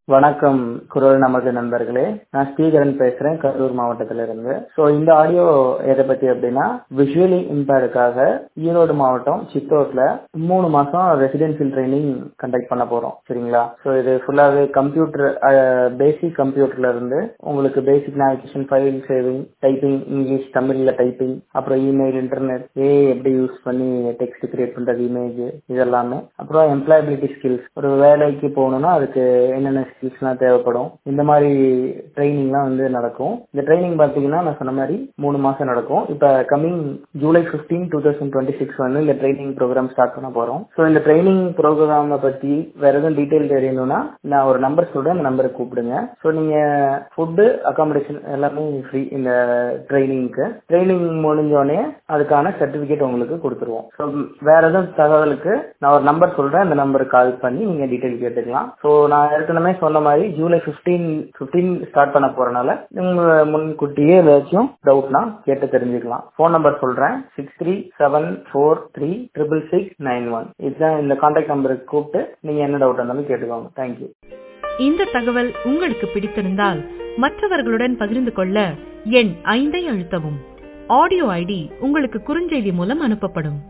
வணக்கம் குரல் நமது நண்பர்களே நான் ஸ்ரீதரன் பேசுறேன் கரூர் மாவட்டத்தில இருந்து ஸோ இந்த ஆடியோ எதை பத்தி அப்படின்னா விஷுவலி இம்பேர்டுக்காக ஈரோடு மாவட்டம் சித்தோட்ல மூணு மாசம் ரெசிடென்சியல் ட்ரைனிங் கண்டக்ட் பண்ண போறோம் சரிங்களா ஸோ இது ஃபுல்லாவே கம்ப்யூட்டர் பேசிக் கம்ப்யூட்டர்ல இருந்து உங்களுக்கு basic navigation file saving typing English தமிழ்ல டைப்பிங் அப்புறம் இமெயில் இன்டர்நெட் ஏ எப்படி யூஸ் பண்ணி டெக்ஸ்ட் கிரியேட் பண்றது இமேஜ் இதெல்லாமே அப்புறம் எம்ப்ளாயபிலிட்டி ஸ்கில்ஸ் ஒரு வேலைக்கு போகணும்னா அதுக்கு என்னென்ன ஸ்கில்ஸ்லாம் தேவைப்படும் இந்த மாதிரி ட்ரைனிங்லாம் வந்து நடக்கும் இந்த ட்ரைனிங் பார்த்தீங்கன்னா நான் சொன்ன மாதிரி மூணு மாசம் நடக்கும் இப்போ coming July fifteen two thousand twenty six வந்து இந்த ட்ரைனிங் ப்ரோக்ராம் ஸ்டார்ட் பண்ண போறோம் ஸோ இந்த ட்ரைனிங் ப்ரோக்ராமை பத்தி வேற எதுவும் டீட்டெயில் தெரியணும்னா நான் ஒரு நம்பர் சொல்றேன் அந்த நம்பருக்கு கூப்பிடுங்க ஸோ நீங்க ஃபுட்டு அகாமடேஷன் எல்லாமே ஃப்ரீ இந்த ட்ரைனிங்க்கு ட்ரைனிங் முடிஞ்சோடனே அதுக்கான சர்டிபிகேட் உங்களுக்கு கொடுத்துருவோம் ஸோ வேற எதுவும் தகவலுக்கு நான் ஒரு நம்பர் சொல்றேன் அந்த நம்பருக்கு கால் பண்ணி நீங்க டீட்டெயில் கேட்டுக்கலாம் ஸோ நான் ஏற்கனவே சொன்ன மாதிரி ஜூலை ஃபிஃப்டீன் ஃபிஃப்டீன் ஸ்டார்ட் பண்ண போறனால உங்க முன்கூட்டியே ஏதாச்சும் டவுட்னா கேட்டு தெரிஞ்சுக்கலாம் ஃபோன் நம்பர் சொல்றேன் six three seven four three triple six nine one இதுதான் இந்த கான்டாக்ட் நம்பருக்கு கூப்பிட்டு நீங்க என்ன டவுட் இருந்தாலும் கேட்டுக்கோங்க தேங்க்யூ இந்த தகவல் உங்களுக்கு பிடித்திருந்தால் மற்றவர்களுடன் பகிர்ந்து கொள்ள எண் ஐந்தை அழுத்தவும் ஆடியோ ஐடி உங்களுக்கு குறுஞ்செய்தி மூலம் அனுப்பப்படும்